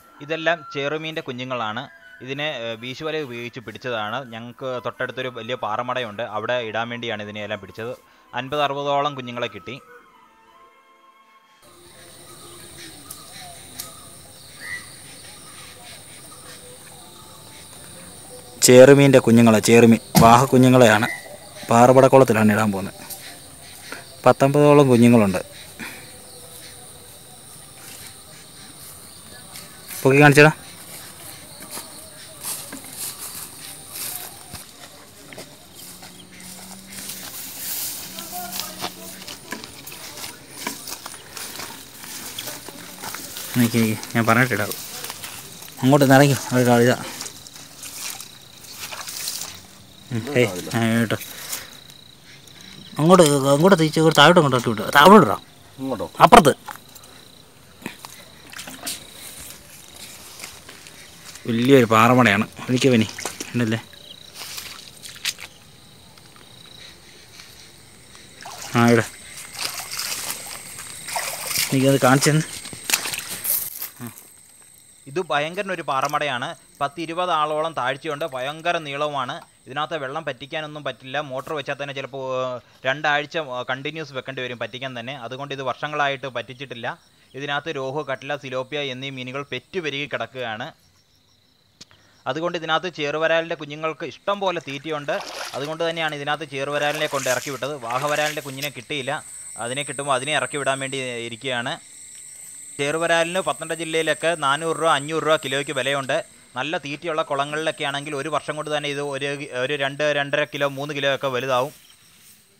ഇതെല്ലാം ചെറുമീൻ്റെ കുഞ്ഞുങ്ങളാണ് ഇതിനെ ഏഹ്, വീശുവല ഉപയോഗിച്ച് പിടിച്ചതാണ് ഞങ്ങൾക്ക് തൊട്ടടുത്തൊരു വലിയ പാറമടയുണ്ട് അവിടെ ഇടാൻ വേണ്ടിയാണ് ഇതിനെയെല്ലാം പിടിച്ചത് അൻപത് അറുപതോളം കുഞ്ഞുങ്ങളെ കിട്ടി ചേറുമീൻ്റെ കുഞ്ഞുങ്ങളെ ചേറുമീൻ വാഹ കുഞ്ഞുങ്ങളെയാണ് പാറപടക്കുളത്തിലാണ് ഇടാൻ പോകുന്നത് പത്തൊമ്പതോളം കുഞ്ഞുങ്ങളുണ്ട് പൊക്കി കാണിച്ചടാ നിൽക്കി നിൽക്കി ഞാൻ പറഞ്ഞിട്ടിടാവും അങ്ങോട്ട് നിറങ്ങി അവിടെ ഇതാ ഉം, ഏയ് ആ, കേട്ടോ അങ്ങോട്ട് അങ്ങോട്ട് തിരിച്ച് ഒരു താഴോട്ട് അങ്ങോട്ട് വിട്ടു താഴോട്ട് ഇടാം ഇങ്ങോട്ടോ അപ്പുറത്ത് വലിയൊരു പാറമടയാണ് ഒഴിക്ക പനി ഉണ്ടല്ലേ ആ ഇവിടെ എനിക്കത് കാണിച്ചെന്ന് ഇത് ഭയങ്കര ഒരു പാറമടയാണ് പത്ത് ഇരുപത് ആളോളം താഴ്ചയുണ്ട് ഭയങ്കര നീളവുമാണ് ഇതിനകത്ത് വെള്ളം പറ്റിക്കാനൊന്നും പറ്റില്ല മോട്ടോർ വെച്ചാൽ തന്നെ ചിലപ്പോൾ ഏഹ്, രണ്ടാഴ്ച കണ്ടിന്യൂസ് വെക്കേണ്ടി വരും പറ്റിക്കാൻ തന്നെ അതുകൊണ്ട് ഇത് വർഷങ്ങളായിട്ട് പറ്റിച്ചിട്ടില്ല ഇതിനകത്ത് രോഹു കട്ല സിലോപ്പിയ എന്നീ മീനുകൾ പെറ്റുപെരുകി കിടക്കുകയാണ് അതുകൊണ്ട് ഇതിനകത്ത് ചേറുവരാലിൻ്റെ കുഞ്ഞുങ്ങൾക്ക് ഇഷ്ടം പോലെ തീറ്റയുണ്ട് അതുകൊണ്ട് തന്നെയാണ് ഇതിനകത്ത് ചേറുവരാലിനെ കൊണ്ട് ഇറക്കി വിട്ടത് വാഹവരാലിൻ്റെ കുഞ്ഞിനെ കിട്ടിയില്ല അതിനെ കിട്ടുമ്പോൾ അതിനെ ഇറക്കി വിടാൻ വേണ്ടി ഇരിക്കുകയാണ് ചേറുവരാലിന് പത്തനംതിട്ട ജില്ലയിലൊക്കെ നാനൂറ് രൂപ അഞ്ഞൂറ് രൂപ കിലോയ്ക്ക് വിലയുണ്ട് നല്ല തീറ്റയുള്ള കുളങ്ങളിലൊക്കെ ആണെങ്കിൽ ഒരു വർഷം കൊണ്ട് തന്നെ ഇത് ഒരു ഒരു രണ്ട് രണ്ടര കിലോ മൂന്ന് കിലോ ഒക്കെ വലുതാവും